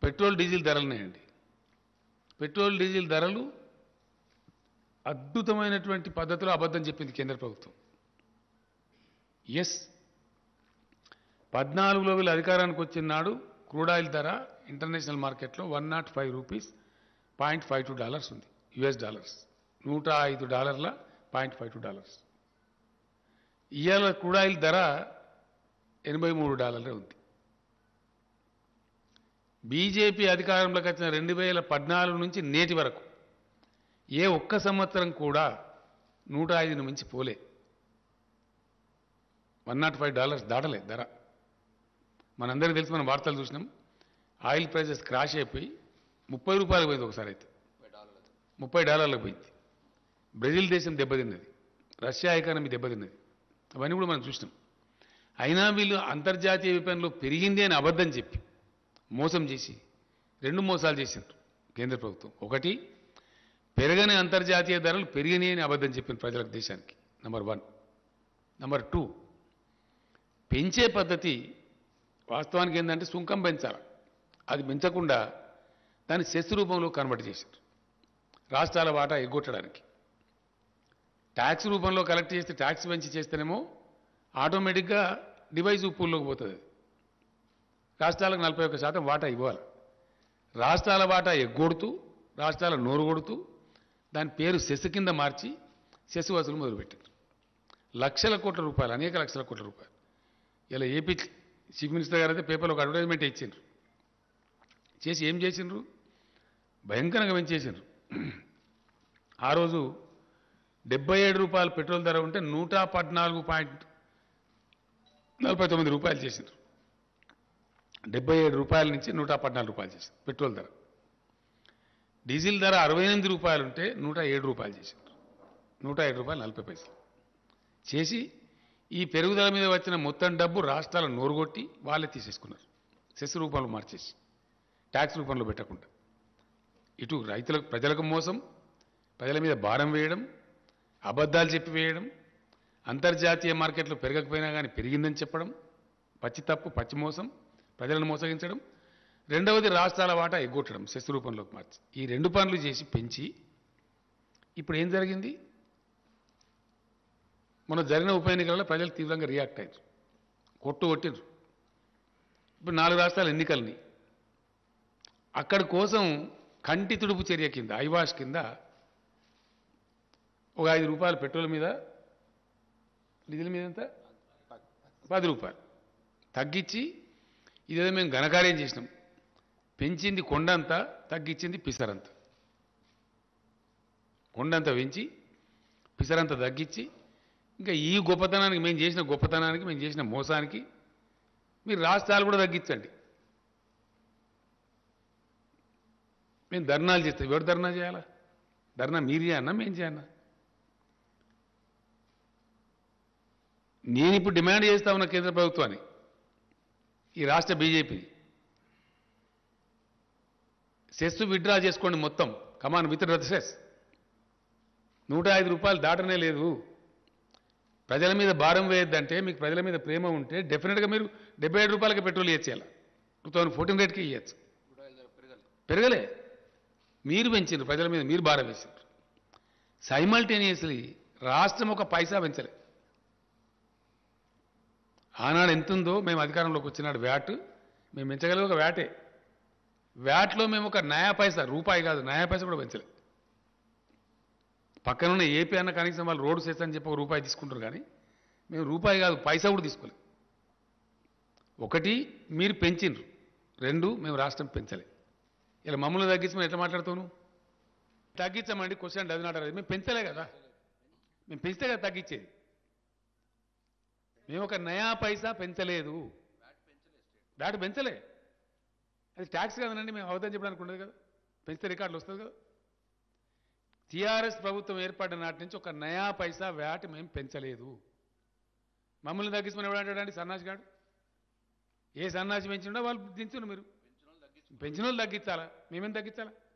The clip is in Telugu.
పెట్రోల్ డీజిల్ ధరలున్నాయండి పెట్రోల్ డీజిల్ ధరలు అద్భుతమైనటువంటి పద్ధతిలో అబద్ధం చెప్పింది కేంద్ర ప్రభుత్వం ఎస్ పద్నాలుగులో వీళ్ళు అధికారానికి వచ్చిన నాడు క్రూడ్ ఆయిల్ ధర ఇంటర్నేషనల్ మార్కెట్లో one nought five rupees point five two dollars ఉంది యుఎస్ డాలర్స్ నూట ఐదు డాలర్ల పాయింట్ ఫైవ్ టూ డాలర్స్ ఇవాళ క్రూడ్ ఆయిల్ ధర ఎనభై మూడు డాలర్లే ఉంది బీజేపీ అధికారంలోకి వచ్చిన రెండు వేల పద్నాలుగు నుంచి నేటి వరకు ఏ ఒక్క సంవత్సరం కూడా నూట ఐదును మించి పోలే వన్ నాట్ ఫైవ్ డాలర్స్ దాటలే ధర మనందరికీ తెలిసి మనం వార్తలు చూసినాం ఆయిల్ ప్రైసెస్ క్రాష్ అయిపోయి ముప్పై రూపాయలు పోయింది ఒకసారి అయితే ముప్పై డాలర్లకు పోయింది బ్రెజిల్ దేశం దెబ్బతిన్నది రష్యా ఎకానమీ దెబ్బతిన్నది అవన్నీ కూడా మనం చూసినాం అయినా వీళ్ళు అంతర్జాతీయ విపణిలో పెరిగింది అని అబద్ధం చెప్పి మోసం చేసి రెండు మోసాలు చేసిండ్రు కేంద్ర ప్రభుత్వం ఒకటి పెరగని అంతర్జాతీయ ధరలు పెరిగినాయి అని అబద్ధం చెప్పిన ప్రజలకు దేశానికి నెంబర్ వన్ నెంబర్ టూ పెంచే పద్ధతి వాస్తవానికి ఏంటంటే సుంకం పెంచాలి అది పెంచకుండా దాన్ని సెస్ రూపంలో కన్వర్ట్ చేశారు రాష్ట్రాల వాటా ఎగ్గొట్టడానికి ట్యాక్స్ రూపంలో కలెక్ట్ చేస్తే ట్యాక్స్ పెంచి చేస్తేనేమో ఆటోమేటిక్గా డివైజ్ పూల్లోకి పోతుంది అది. రాష్ట్రాలకు నలభై ఒక్క శాతం వాటా ఇవ్వాలి రాష్ట్రాల వాటా ఎగ్గొడుతూ రాష్ట్రాల నోరు కొడుతూ దాని పేరు సెస్ కింద మార్చి సెస్ వసూలు మొదలుపెట్టారు లక్షల కోట్ల రూపాయలు అనేక లక్షల కోట్ల రూపాయలు ఇలా ఏపీ చీఫ్ మినిస్టర్ గారు అయితే పేపర్లో ఒక అడ్వర్టైజ్మెంట్ ఇచ్చిండ్రు చేసి ఏం చేసిండ్రు భయంకరంగా పెంచేసిండ్రు ఆ రోజు డెబ్బై ఏడు రూపాయలు పెట్రోల్ ధర ఉంటే నూట పద్నాలుగు పాయింట్ నలభై తొమ్మిది రూపాయలు చేసిండ్రు డెబ్బై ఏడు రూపాయల నుంచి నూట పద్నాలుగు రూపాయలు చేసింది పెట్రోల్ ధర డీజిల్ ధర అరవై ఎనిమిది రూపాయలు ఉంటే నూట ఏడు రూపాయలు చేసిండ్రు నూట ఏడు రూపాయలు నలభై పైసలు చేసి ఈ పెరుగుదల మీద వచ్చిన మొత్తం డబ్బు రాష్ట్రాల నోరుగొట్టి వాళ్ళే తీసేసుకున్నారు సెస్ రూపంలో మార్చేసి ట్యాక్స్ రూపంలో పెట్టకుండా ఇటు రైతులకు ప్రజలకు మోసం ప్రజల మీద భారం వేయడం అబద్ధాలు చెప్పి వేయడం అంతర్జాతీయ మార్కెట్లో పెరగకపోయినా కానీ పెరిగిందని చెప్పడం పచ్చి తప్పు పచ్చి మోసం ప్రజలను మోసగించడం రెండవది రాష్ట్రాల వాటా ఎగ్గొట్టడం సెస్ రూపంలోకి మార్చి ఈ రెండు పనులు చేసి పెంచి ఇప్పుడు ఏం జరిగింది మన జరిగిన ఉప ఎన్నికలలో ప్రజలు తీవ్రంగా రియాక్ట్ అయ్యారు కొట్టు కొట్టిండ్రు ఇప్పుడు నాలుగు రాష్ట్రాల ఎన్నికల్ని అక్కడి కోసం కంటి తుడుపు చర్య కింద ఐవాష్ కింద ఒక ఐదు రూపాయలు పెట్రోల్ మీద డీజిల్ మీద ఎంత పది రూపాయలు తగ్గించి ఇదేదో మేము ఘనకార్యం చేసినాం పెంచింది కొండంతా తగ్గించింది పిసరంత కొండంత పెంచి పిసరంత తగ్గించి ఇంకా ఈ గొప్పతనానికి మేము చేసిన గొప్పతనానికి మేము చేసిన మోసానికి మీరు రాష్ట్రాలు కూడా తగ్గించండి మేము ధర్నాలు చేస్తాం ఎవరు ధర్నా చేయాలా ధర్నా మీరు చేయన్నా మేము చేయన్నా నేను ఇప్పుడు డిమాండ్ చేస్తా ఉన్న కేంద్ర ప్రభుత్వాన్ని ఈ రాష్ట్ర బీజేపీ సెస్ విత్డ్రా చేసుకోండి మొత్తం కమాన్ విత్ సెస్ నూట ఐదు రూపాయలు దాటనే లేదు ప్రజల మీద భారం వేయొద్దంటే మీకు ప్రజల మీద ప్రేమ ఉంటే డెఫినెట్గా మీరు డెబ్బై ఏడు రూపాయలకి పెట్రోల్ ఇచ్చేయాలి టూ థౌజండ్ ఫోర్టీన్ రేట్కి ఇవ్వచ్చు పెరగలే మీరు పెంచారు ప్రజల మీద మీరు భారం వేసారు సైమల్టేనియస్లీ రాష్ట్రం ఒక పైసా పెంచలే ఆనాడు ఎంత ఉందో మేము అధికారంలోకి వచ్చినాడు వ్యాట్ మేము పెంచగలిగే ఒక వ్యాటే వ్యాట్లో మేము ఒక నయా పైసా రూపాయి కాదు నయా పైసా కూడా పెంచలే పక్కనున్న ఏపీ అన్న కనీసం వాళ్ళు రోడ్డు చేస్తా అని చెప్పి ఒక రూపాయి తీసుకుంటారు కానీ మేము రూపాయి కాదు పైసా కూడా తీసుకోలేదు ఒకటి మీరు పెంచిండ్రు రెండు మేము రాష్ట్రం పెంచలే ఇలా మమ్మల్ని తగ్గించి మేము ఎట్లా మాట్లాడుతావు నువ్వు? తగ్గించమండి క్వశ్చన్ డజ్ నాట్ మేము పెంచలే కదా మేము పెంచితే కదా తగ్గించేది మేము ఒక నయా పైసా పెంచలేదు దాటి పెంచలే అది ట్యాక్స్ కదనండి మేము అవదని చెప్పడానికి ఉండదు కదా పెంచితే రికార్డులు వస్తుంది కదా టీఆర్ఎస్ ప్రభుత్వం ఏర్పడిన నాటి నుంచి ఒక నయా పైసా వ్యాట్ మేము పెంచలేదు మమ్మల్ని తగ్గించమని ఎవడంటాడండి సన్నాసి గాడు ఏ సన్నాసి పెంచిండో వాళ్ళు దించును మీరు పెంచిన వాళ్ళు తగ్గించాలా మేమేం తగ్గించాలా